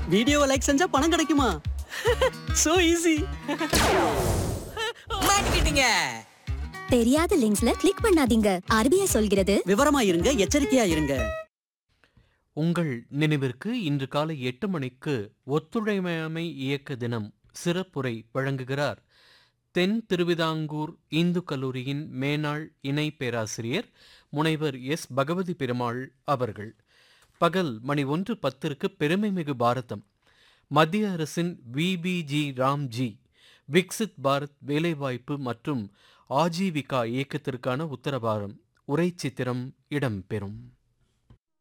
வீடியோவை லைக் செஞ்சா பணம் கிடைக்குமா சோ ஈஸி மாட்டிக்கிட்டீங்க தெரியாத லிங்க்ஸ்ல கிளிக் பண்ணாதீங்க ஆர்பிஐ சொல்கிறது விவரமா இருங்க எச்சரிக்கையா இருங்க உங்கள் நினைவிற்கு இன்று காலை எட்டு மணிக்கு ஒத்துழையாமை இயக்க தினம் சிறப்புரை வழங்குகிறார் தென் திருவிதாங்கூர் இந்து கல்லூரியின் மேனாள் இணை பேராசிரியர் முனைவர் எஸ் பகவதி பெருமாள் அவர்கள் பகல் மணி ஒன்று பத்திற்கு பெருமைமிகு பாரதம் மத்திய அரசின் விபிஜி ராம்ஜி விக்சித் பாரத் வேலைவாய்ப்பு மற்றும் ஆஜீவிகா இயக்கத்திற்கான உத்தரவாதம் உரை சித்திரம் இடம்பெறும்